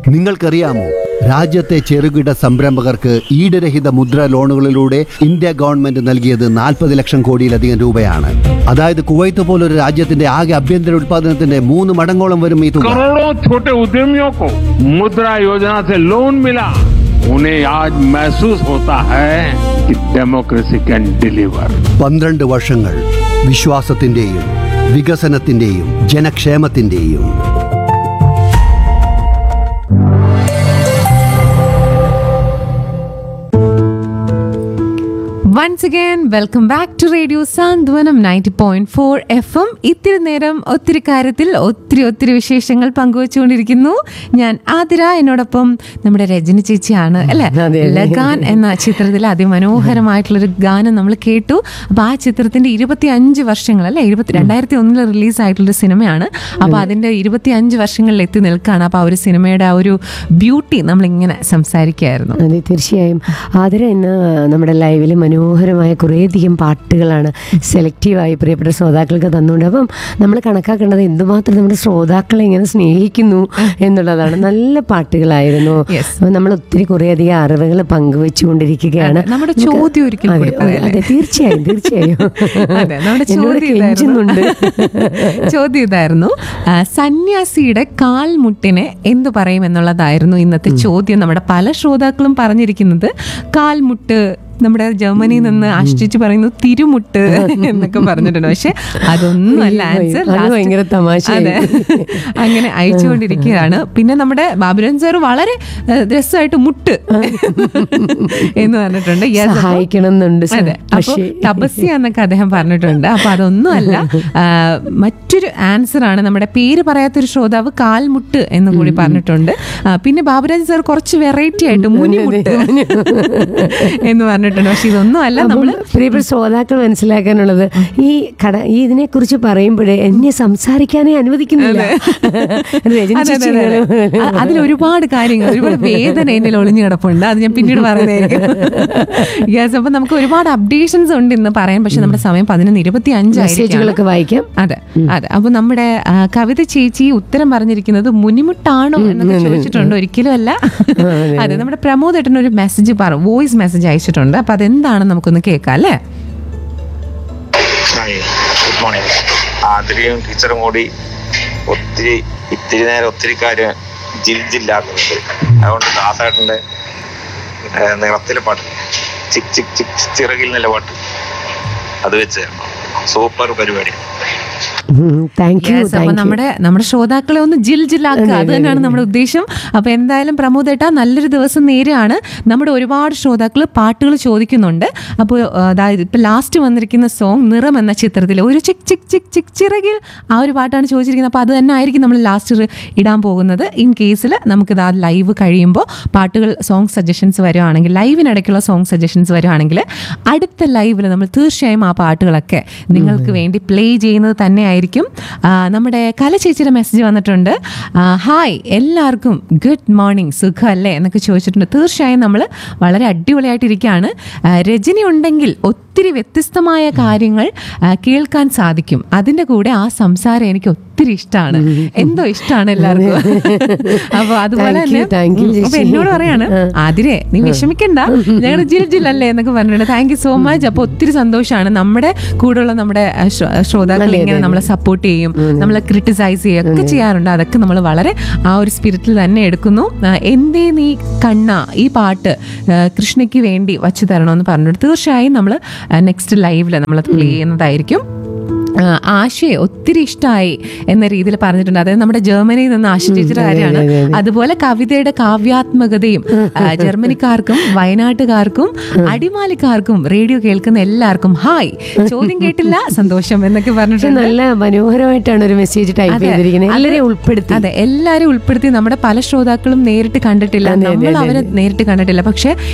നിങ്ങൾക്കറിയാമോ രാജ്യത്തെ ചെറുകിട സംരംഭകർക്ക് ഈടുരഹിത മുദ്ര ലോണുകളിലൂടെ ഇന്ത്യ ഗവൺമെന്റ് നൽകിയത് നാൽപ്പത് ലക്ഷം കോടിയിലധികം രൂപയാണ് അതായത് കുവൈത്ത് പോലൊരു രാജ്യത്തിന്റെ ആകെ ആഭ്യന്തര ഉത്പാദനത്തിന്റെ മൂന്ന് മടങ്ങോളം വരും ഈ തുക करोड़ों छोटे उद्यमियों को मुद्रा योजना से लोन मिला उन्हें आज महसूस होता है कि डेमोक्रेसी कैन डिलीवर പന്ത്രണ്ട് വർഷങ്ങൾ വിശ്വാസത്തിന്റെയും വികസനത്തിന്റെയും ജനക്ഷേമത്തിന്റെയും once again welcome back to radio Santhwanam ninety point four F M ഇത്തിരി നേരം ഒത്തിരി കാര്യത്തിൽ ഒത്തിരി ഒത്തിരി വിശേഷങ്ങൾ പങ്കുവച്ചുകൊണ്ടിരിക്കുന്നു ഞാൻ ആതിര എന്നോടൊപ്പം നമ്മുടെ രജനി ചേച്ചിയാണ് അല്ലെ അതെ. ലഗാൻ എന്ന ചിത്രത്തിൽ അതിമനോഹരമായിട്ടുള്ളൊരു ഗാനം നമ്മൾ കേട്ടു അപ്പൊ ആ ചിത്രത്തിന്റെ ഇരുപത്തി അഞ്ച് വർഷങ്ങൾ അല്ലെ ഇരുപത്തി രണ്ടായിരത്തി ഒന്നിൽ റിലീസ് ആയിട്ടുള്ളൊരു സിനിമയാണ് അപ്പൊ അതിന്റെ ഇരുപത്തി അഞ്ച് വർഷങ്ങളിൽ എത്തി നിൽക്കുകയാണ് അപ്പൊ ആ ഒരു സിനിമയുടെ ആ ഒരു ബ്യൂട്ടി നമ്മൾ ഇങ്ങനെ സംസാരിക്കുകയായിരുന്നു അതെ തീർച്ചയായും ആതിര ഇന്ന് നമ്മുടെ ലൈവിൽ മനോഹരമായ കുറേയധികം പാട്ടുകളാണ് സെലക്റ്റീവായി പ്രിയപ്പെട്ട ശ്രോതാക്കൾക്ക് തന്നുകൊണ്ട് അപ്പം നമ്മൾ കണക്കാക്കേണ്ടത് എന്തുമാത്രം നമ്മുടെ ശ്രോതാക്കളെ ഇങ്ങനെ സ്നേഹിക്കുന്നു എന്നുള്ളതാണ് നല്ല പാട്ടുകളായിരുന്നു Yes. അപ്പം നമ്മൾ ഒത്തിരി കുറേയധികം അറിവുകൾ പങ്കുവെച്ചുകൊണ്ടിരിക്കുകയാണ് അതെ, നമ്മുടെ നമുക്ക് ചോദ്യം ഒരിക്കൽ അതെ, കൂടി പറയാല്ലേ? അതെ തീർച്ചയായും തീർച്ചയായും അതെ നമ്മുടെ എന്നോട് ചോദ്യം ഇതായിരുന്നു. കെഞ്ചുന്നുണ്ട് ചോദ്യം ഇതായിരുന്നു ആ, സന്യാസിയുടെ കാൽമുട്ടിനെ എന്തു പറയും എന്നുള്ളതായിരുന്നു ഇന്നത്തെ ചോദ്യം നമ്മുടെ പല ശ്രോതാക്കളും പറഞ്ഞിരിക്കുന്നത് കാൽമുട്ട് നമ്മുടെ ജർമ്മനിയിൽ നിന്ന് ആശ്ചിച്ച് പറയുന്നു തിരുമുട്ട് എന്നൊക്കെ പറഞ്ഞിട്ടുണ്ട് പക്ഷെ അതൊന്നും അല്ല അയ്യോ, ആൻസർ അത് ഭയങ്കര തമാശയായി. അതെ അങ്ങനെ അയച്ചുകൊണ്ടിരിക്കുകയാണ് പിന്നെ നമ്മുടെ ബാബുരൻ സാർ വളരെ ഏഹ്, രസമായിട്ട് മുട്ട് എന്ന് പറഞ്ഞിട്ടുണ്ട് Yes, അപ്പൊ- സഹായിക്കണം എന്നുണ്ട് സർ. അതെ അപ്പൊ പക്ഷേ തപസ്യ എന്നൊക്കെ അദ്ദേഹം പറഞ്ഞിട്ടുണ്ട് അപ്പൊ അതൊന്നും അല്ല ആ, മറ്റൊരു ആൻസർ ആണ് നമ്മുടെ പേര് പറയാത്തൊരു ശ്രോതാവ് കാൽമുട്ട് എന്ന് കൂടി പറഞ്ഞിട്ടുണ്ട് ആ, പിന്നെ ബാബുരാജ് സാർ കുറച്ച് വെറൈറ്റി ആയിട്ട് മുനിമുട്ട് എന്ന് പറഞ്ഞിട്ടുണ്ട് പക്ഷെ ഇതൊന്നും അല്ല നമ്മള് അപ്പം പ്രിയപ്പെട്ട ശ്രോതാക്കൾ മനസ്സിലാക്കാനുള്ളത് ഈ കട ഈ ഇതിനെ കുറിച്ച് പറയുമ്പോഴേ എന്നെ സംസാരിക്കാനേ അനുവദിക്കുന്നില്ല രജനി അതെ, അതെ, ചേച്ചി അതെ, അതെ. ഇങ്ങനെ- അ- അതിൽ ഒരുപാട് കാര്യങ്ങൾ ഒരുപാട് വേദന എന്നിൽ ഒളിഞ്ഞു കിടപ്പുണ്ട് അത് ഞാൻ പിന്നീട് പറയുന്നതായിരിക്കും യെസ് അപ്പൊ നമുക്ക് ഒരുപാട് അപ്ഡേഷൻസ് ഉണ്ട് ഇന്ന് പറയാൻ പക്ഷെ നമ്മുടെ സമയം പതിനൊന്ന് ഇരുപത്തി അഞ്ചായിരിക്കും മെസ്സേജുകളൊക്കെ വായിക്കാം അതെ അതെ അപ്പൊ നമ്മുടെ ആ, കവിത ചേച്ചി ഉത്തരം പറഞ്ഞിരിക്കുന്നത് മുനിമുട്ടാണോ എന്നൊക്കെ ചോദിച്ചിട്ടുണ്ട് ഒരിക്കലും അല്ല അതെ നമ്മുടെ പ്രമോദ് ഏട്ടൻ ഒരു മെസ്സേജ് വോയിസ് മെസ്സേജ് അയച്ചിട്ടുണ്ട് അപ്പൊ അതെന്താണെന്ന് നമുക്കൊന്ന് കേൾക്കാം അല്ലേ ഹായ് ഗുഡ് മോർണിംഗ് ആതിരയും ടീച്ചറും കൂടി ഒത്തിരി ഇത്തിരി നേരം ഒത്തിരി കാര്യം ജിൽ ജില്ലാക്കുന്നുണ്ട് അതുകൊണ്ട് ദാസേട്ടൻ്റെ ഏഹ്, നിറത്തിലെ പാട്ട് ചിക് ചിക് ചിക് ചിറകിൽ നില പാട്ട് അത് വെച്ച് തരണം സൂപ്പർ പരിപാടി താങ്ക് യു Yes, അപ്പൊ താങ്ക് യു നമ്മുടെ നമ്മുടെ ശ്രോതാക്കളെ ഒന്ന് ജിൽ ജില്ലാക്കുക അത് തന്നെയാണ് നമ്മുടെ ഉദ്ദേശം അപ്പൊ എന്തായാലും പ്രമോദേട്ട നല്ലൊരു ദിവസം നേരെയാണ് നമ്മുടെ ഒരുപാട് ശ്രോതാക്കൾ പാട്ടുകൾ ചോദിക്കുന്നുണ്ട് അപ്പോൾ അതായത് ഇപ്പൊ ലാസ്റ്റ് വന്നിരിക്കുന്ന സോങ് നിറം എന്ന ചിത്രത്തിൽ ഒരു ചിക് ചിക് ചിക് ചിക് ചിറകിൽ ആ ഒരു പാട്ടാണ് ചോദിച്ചിരിക്കുന്നത് അപ്പോൾ അത് തന്നെ ആയിരിക്കും നമ്മൾ ലാസ്റ്റ് ഇടാൻ പോകുന്നത് ഇൻ കേസിൽ നമുക്കിത് ആ ലൈവ് കഴിയുമ്പോൾ പാട്ടുകൾ സോങ് സജഷൻസ് വരുവാണെങ്കിൽ ലൈവിനിടയ്ക്കുള്ള സോങ് സജഷൻസ് വരുവാണെങ്കിൽ അടുത്ത ലൈവിൽ നമ്മൾ തീർച്ചയായും ആ പാട്ടുകളൊക്കെ നിങ്ങൾക്ക് വേണ്ടി പ്ലേ ചെയ്യുന്നത് തന്നെ ആയിരിക്കും ആ, നമ്മുടെ കല ചേച്ചിയുടെ മെസ്സേജ് വന്നിട്ടുണ്ട് ആ, ഹായ് എല്ലാവർക്കും ഗുഡ് മോർണിംഗ് സുഖമല്ലേ എന്നൊക്കെ ചോദിച്ചിട്ടുണ്ട് തീർച്ചയായും നമ്മൾ വളരെ അടിപൊളിയായിട്ടിരിക്കുകയാണ് ആ, രജനി ഉണ്ടെങ്കിൽ ഒത്തിരി വ്യത്യസ്തമായ കാര്യങ്ങൾ ആ, കേൾക്കാൻ സാധിക്കും അതിൻ്റെ കൂടെ ആ സംസാരം എനിക്ക് ഒത്തിരി ഇഷ്ടമാണ് എന്തോ ഇഷ്ടമാണ് എല്ലാവർക്കും അപ്പൊ അതുപോലെ Thank you, തന്നെ thank you, ഉം, അപ്പൊ ചേച്ചി. എന്നോട് പറയാണ് ആതിരെ നീ വിഷമിക്കണ്ട ഞങ്ങളുടെ ജിൽ ജില്ലല്ലേ എന്നൊക്കെ പറഞ്ഞിട്ടുണ്ട് താങ്ക് യു സോ മച്ച് അപ്പൊ ഒത്തിരി സന്തോഷമാണ് നമ്മുടെ കൂടെയുള്ള നമ്മുടെ ആ, ശ്ര- ശ്രോതാക്കൾ ഇങ്ങനെ നമ്മളെ സപ്പോർട്ട് ചെയ്യും നമ്മളെ ക്രിട്ടിസൈസ് ചെയ്യും ഒക്കെ ചെയ്യാറുണ്ട് അതൊക്കെ നമ്മൾ വളരെ ആ ഒരു സ്പിരിറ്റിൽ തന്നെ എടുക്കുന്നു ആ, എന്തേ നീ കണ്ണ ഈ പാട്ട് ആ, കൃഷ്ണയ്ക്ക് വേണ്ടി വച്ചു തരണമെന്ന് പറഞ്ഞിട്ട് തീർച്ചയായും നമ്മൾ നെക്സ്റ്റ് ലൈവില് നമ്മളത് പ്ലേ ചെയ്യുന്നതായിരിക്കും ആ, ആശയെ ഒത്തിരി ഇഷ്ടമായി എന്ന രീതിയിൽ പറഞ്ഞിട്ടുണ്ട് അതായത് നമ്മുടെ ജർമ്മനിയിൽ നിന്ന് ആശ ചേച്ചിയുടെ കാര്യമാണ് അതുപോലെ കവിതയുടെ കാവ്യാത്മകതയും ആ, ജർമ്മനിക്കാർക്കും വയനാട്ടുകാർക്കും അടിമാലിക്കാർക്കും റേഡിയോ കേൾക്കുന്ന എല്ലാവർക്കും ഹായ് ചോദ്യം കേട്ടില്ല സന്തോഷം എന്നൊക്കെ പക്ഷെ പറഞ്ഞിട്ടുണ്ട് നല്ല മനോഹരമായിട്ടാണ് ഒരു മെസ്സേജ് ടൈപ്പ് അതെ. ചെയ്തിരിക്കുന്നത് അത് എല്ലാവരെയും ഉൾപ്പെടുത്തി അതെ എല്ലാരും ഉൾപ്പെടുത്തി നമ്മുടെ പല ശ്രോതാക്കളും നേരിട്ട് കണ്ടിട്ടില്ല നമ്മൾ അവരെ നേരിട്ട് കണ്ടിട്ടില്ല പക്ഷെ